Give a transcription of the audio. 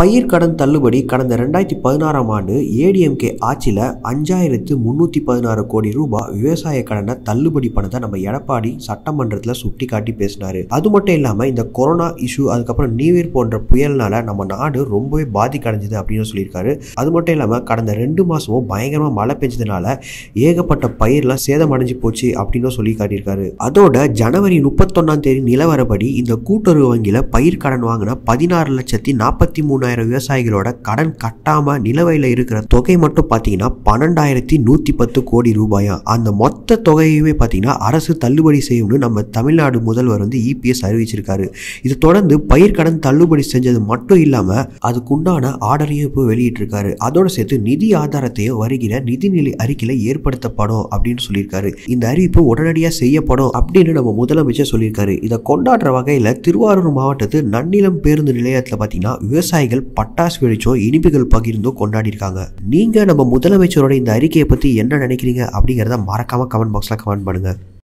பயிர் கடன் தள்ளுபடி கடந்த ரெண்டாயிரத்தி பதினாறாம் ஆண்டு ஏடிஎம்கே ஆட்சியில் அஞ்சாயிரத்து முந்நூற்றி பதினாறு கோடி ரூபாய் விவசாய கடனை தள்ளுபடி பண்ணதை நம்ம எடப்பாடி சட்டமன்றத்தில் சுட்டி காட்டி பேசினார் அது மட்டும் இல்லாமல் இந்த கொரோனா இஷ்யூ அதுக்கப்புறம் நியூ இயர் போன்ற புயல்னால நம்ம நாடு ரொம்பவே பாதிக்கடைஞ்சது அப்படின்னு சொல்லியிருக்காரு அது மட்டும் இல்லாமல் கடந்த ரெண்டு மாதமும் பயங்கரமாக மழை பெஞ்சதுனால ஏகப்பட்ட பயிர்லாம் சேதமடைஞ்சு போச்சு அப்படின்னு சொல்லி காட்டியிருக்காரு அதோட ஜனவரி முப்பத்தொன்னாம் தேதி நிலவரப்படி இந்த கூட்டுறவு வங்கியில் பயிர் கடன் வாங்கின பதினாறு லட்சத்தி நாற்பத்தி மூணாயிரம் விவசாயிகளோட கடன் கட்டாம நிலுவையில் இருக்கிற தொகை மட்டும் பார்த்தீங்கன்னா பன்னெண்டாயிரத்தி நூற்றி பத்து கோடி ரூபாயா அந்த மொத்த தொகையுமே பார்த்தீங்கன்னா அரசு தள்ளுபடி செய்யும்னு நம்ம தமிழ்நாடு முதல்வர் வந்து இபிஎஸ் அறிவிச்சிருக்காரு இது தொடர்ந்து பயிர் கடன் தள்ளுபடி செஞ்சது மட்டும் இல்லாமல் அதுக்குண்டான ஆர்டரையும் இப்போ வெளியிட்டிருக்காரு அதோட சேர்த்து நிதி ஆதாரத்தையும் வருகிற நிதிநிலை அறிக்கையில் ஏற்படுத்தப்படும் அப்படின்னு சொல்லியிருக்காரு இந்த அறிவிப்பு உடனடியாக செய்யப்படும் அப்படின்னு நம்ம முதலமைச்சர் சொல்லியிருக்காரு இதை கொண்டாடுற வகையில் திருவாரூர் மாவட்டத்து நன்னிலம் பேருந்து நிலையத்தில் பார்த்தீங்கன்னா விவசாயிகள் பட்டாசு வெடிச்சோ இனிப்புகள் பகிர்ந்தோ கொண்டாடி இருக்காங்க நீங்க நம்ம முதலமைச்சரோட இந்த அறிக்கையை பத்தி என்ன நினைக்கிறீங்க அப்படிங்கிறத மறக்காம கமெண்ட் பாக்ஸ்ல கமெண்ட் பண்ணுங்க